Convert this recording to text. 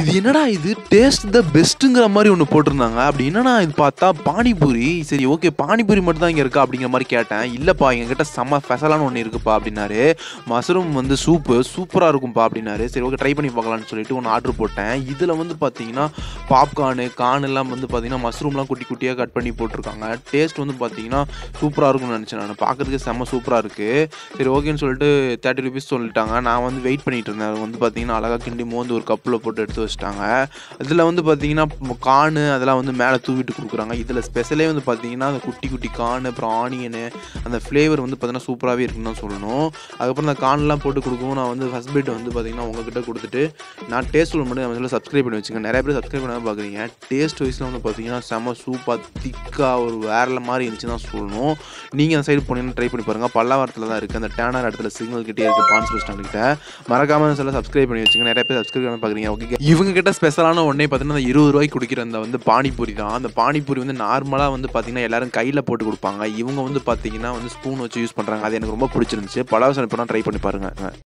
இது என்னடா இது டேஸ்ட் த பெஸ்ட்டுங்கிற மாதிரி ஒன்று போட்டிருந்தாங்க அப்படி என்னடா இது பார்த்தா பானிபூரி சரி ஓகே பானிபூரி மட்டும் தான் இங்கே இருக்கா அப்படிங்கிற மாதிரி கேட்டேன் இல்லைப்பா எங்ககிட்ட செம்ம ஸ்பெஷலான ஒன்று இருக்குப்பா அப்படின்னாரு மஷ்ரூம் வந்து சூப்பு சூப்பராக இருக்கும்ப்பா அப்படின்னாரு சரி ஓகே ட்ரை பண்ணி பார்க்கலாம்னு சொல்லிட்டு ஒன்று ஆர்டர் போட்டேன் இதில் வந்து பார்த்தீங்கன்னா பாப்கார்னு கான் எல்லாம் வந்து பார்த்தீங்கன்னா மஷ்ரூம்லாம் குட்டி குட்டியாக கட் பண்ணி போட்டிருக்காங்க டேஸ்ட் வந்து பார்த்தீங்கன்னா சூப்பராக இருக்கும்னு நினச்சேன் நான் பார்க்கறதுக்கு செம்ம சூப்பராக இருக்குது சரி ஓகேன்னு சொல்லிட்டு தேர்ட்டி ருபீஸ் சொல்லிட்டாங்க நான் வந்து வெயிட் பண்ணிட்டு இருந்தேன் அது வந்து பார்த்தீங்கன்னா அழகாக கிண்டி மோந்து ஒரு கப்பில் போட்டு எடுத்து வச்சிட்டாங்க இதில் வந்து பார்த்தீங்கன்னா கானு அதெல்லாம் வந்து மேலே தூவிட்டு கொடுக்குறாங்க இதில் ஸ்பெஷலே வந்து பார்த்தீங்கன்னா அந்த குட்டி குட்டி கான் அப்புறம் ஆனியனு அந்த ஃப்ளேவர் வந்து பார்த்தீங்கன்னா சூப்பராகவே இருக்குன்னு தான் சொல்லணும் அதுக்கப்புறம் அந்த கான்லாம் போட்டு கொடுக்கவும் நான் வந்து ஃபஸ்ட் பைட் வந்து பார்த்தீங்கன்னா உங்ககிட்ட கொடுத்துட்டு நான் டேஸ்ட் மட்டும் நம்ம இதில் சப்ஸ்கிரைப் பண்ணி வச்சுங்க நிறைய பேர் சப்ஸ்கிரைப் பண்ணாமல் பார்க்குறீங்க டேஸ்ட் வைஸில் வந்து பார்த்தீங்கன்னா செம்ம சூப்பராக திக்காக ஒரு வேற மாதிரி இருந்துச்சு தான் சொல்லணும் நீங்கள் அந்த சைடு போனீங்கன்னா ட்ரை பண்ணி பாருங்கள் பல்லாவரத்தில் தான் இருக்குது அந்த டேனர் இடத்துல சிக்னல் கிட்டே இருக்குது பான்ஸ் பஸ் ஸ்டாண்ட் கிட்ட மறக்காம சொல்ல சப்ஸ்கிரைப் பண்ணி வச்சுங்க நிறைய பேர் சப்ஸ்கிரைப் பண்ணி பார்க்குறீங்க ஓகே இவங்க கிட்ட ஸ்பெஷலான ஒன்றே பார்த்தீங்கன்னா அந்த இருபது ரூபாய்க்கு குடிக்கிற அந்த வந்து பானிபூரி தான் அந்த பானிபூரி வந்து நார்மலாக வந்து பார்த்தீங்கன்னா எல்லாரும் கையில் போட்டு கொடுப்பாங்க இவங்க வந்து பார்த்தீங்கன்னா வந்து ஸ்பூன் வச்சு யூஸ் பண்ணுறாங்க அது எனக்கு ரொம்ப பிடிச்சிருந்துச்சு பலாவசம் இப்போ ட்ரை பண்ணி பாருங்க